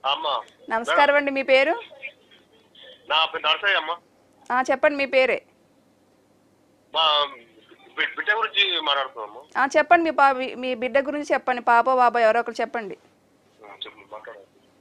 అమ్మ నమస్కారం అండి మీ పేరు నా పేరు నరసయ్య అమ్మ ఆ, చెప్పండి మీ పేరే మా బి- బిడ్డ గురించి మాట్లాడుతున్నాము ఆ, చెప్పండి మీ పా మీ బిడ్డ గురించి చెప్పండి పాప బాబా ఎవరో ఒకరు చెప్పండి చెప్పు మాట్లాడు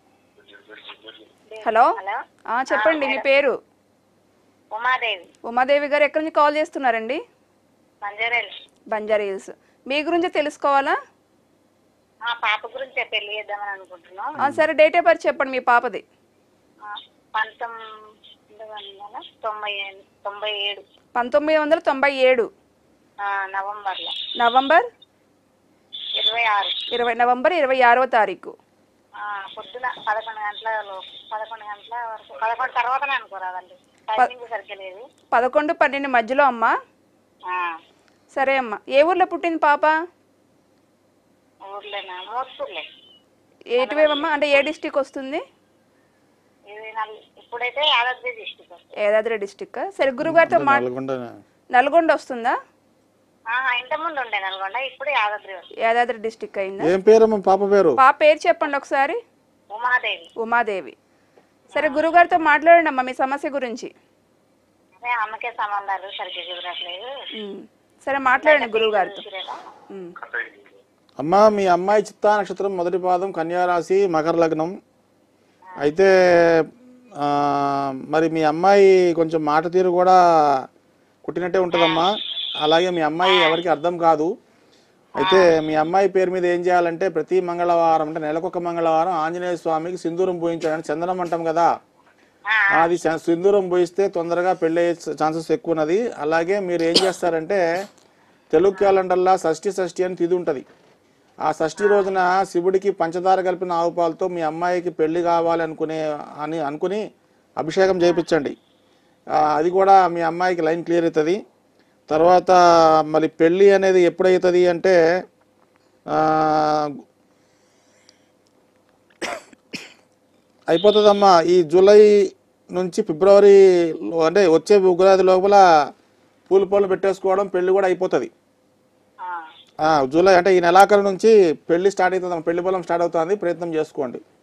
హలో హలో ఆ, చెప్పండి మీ పేరు ఉమాదేవి ఉమాదేవి గారు ఎక్కడి నుంచి కాల్ చేస్తున్నారండి మంజరేలు బంజారా హిల్స్ మీ గురించి తెలుసుకోవాలా ఆ పాప గురించి పెళ్లి చేద్దామని అనుకుంటున్నాం ఆ, సరే డేట్ ఆఫ్ బర్త్ చెప్పండి మీ పాపది ఆ, పంతొమ్మిది వందల తొంభై ఎన్- తొంభై ఏడు పంతొమ్మిది వందల తొంభై ఏడు ఆ, నవంబర్లో నవంబర్ ఇరవై ఆరు ఇరవై నవంబర్ ఇరవై ఆరవ తారీఖు ఆ, పొద్దున పదకొండు గంటల లోపు పదకొండు గంటల వరకు పదకొండు తర్వాతనే అనుకోరాదండి టైమింగ్ సరిగ్గా లేదు పదకొండు పన్నెండు మధ్యలో అమ్మ ఆ, సరే అమ్మ ఏ ఊర్లో పుట్టింది పాప ఊర్లేనా మోస్తూర్లే ఏటివేవమ్మా అంటే ఏ డిస్టిక్ వస్తుంది ఇది నల్ ఇప్పుడైతే యాదాద్రి డిస్టిక్ యాదాద్రి డిస్టిక్ సరే గురుగారితో మా నల్గొండ నల్గొండ వస్తుందా ఇంత ముందు ఉండే నల్గొండ ఇప్పుడు యాదాద్రి వస్తుంది యాదాద్రి డిస్టిక్ అయిందా ఏం పేరమ్మా పాప పేరు పాప పేరు చెప్పండి ఒకసారి ఉమాదేవి ఉమాదేవి సరే గురుగారితో మాట్లాడండి అమ్మా మీ సమస్య గురించి అదే అమ్మకే సంబంధాలు సరిగ్గా కుదరట్లేదు ఉమ్. సరే మాట్లాడండి గురువుగారితో కుదిరేలా? ఉమ్. అమ్మా మీ అమ్మాయి చిత్తా నక్షత్రం మొదటి పాదం కన్యా రాశి మకర లగ్నం అయితే ఆ, మరి మీ అమ్మాయి కొంచెం మాట తీరు కూడా కుట్టినట్టే ఉంటుందమ్మా అలాగే మీ అమ్మాయి ఎవరికి అర్థం కాదు అయితే మీ అమ్మాయి పేరు మీద ఏం చేయాలంటే ప్రతి మంగళవారం అంటే నెలకొక మంగళవారం ఆంజనేయ స్వామికి సింధూరం పోయించాలని చందనం అంటాం కదా ఆ, అది చ- సింధూరం పోయిస్తే తొందరగా పెళ్ళయ్యే ఛాన్సెస్ ఎక్కువ ఉన్నది అలాగే మీరు ఏం చేస్తారంటే తెలుగు క్యాలెండర్లో షష్ఠి షష్ఠి అని తిది ఉంటుంది ఆ షష్ఠి రోజున శివుడికి పంచదార కలిపిన ఆవు పాలతో మీ అమ్మాయికి పెళ్లి కావాలి అనుకునే అని అనుకుని అభిషేకం చేయించండి ఆ, అది కూడా మీ అమ్మాయికి లైన్ క్లియర్ అవుతుంది తర్వాత మరి పెళ్ళి అనేది ఎప్పుడవుతుంది అంటే ఆ, అయిపోతుందమ్మా ఈ జూలై నుంచి ఫిబ్రవరి లో- అంటే వచ్చే ఉగాది లోపల పూల పూలు పెట్టేసుకోవడం పెళ్లి కూడా అయిపోతుంది ఆ. ఆ, జూలై అంటే ఈ నెలాఖరు నుంచి పెళ్లి స్టార్ట్ అవుతుంది పెళ్లి పొలం స్టార్ట్ అవుతుంది ప్రయత్నం చేసుకోండి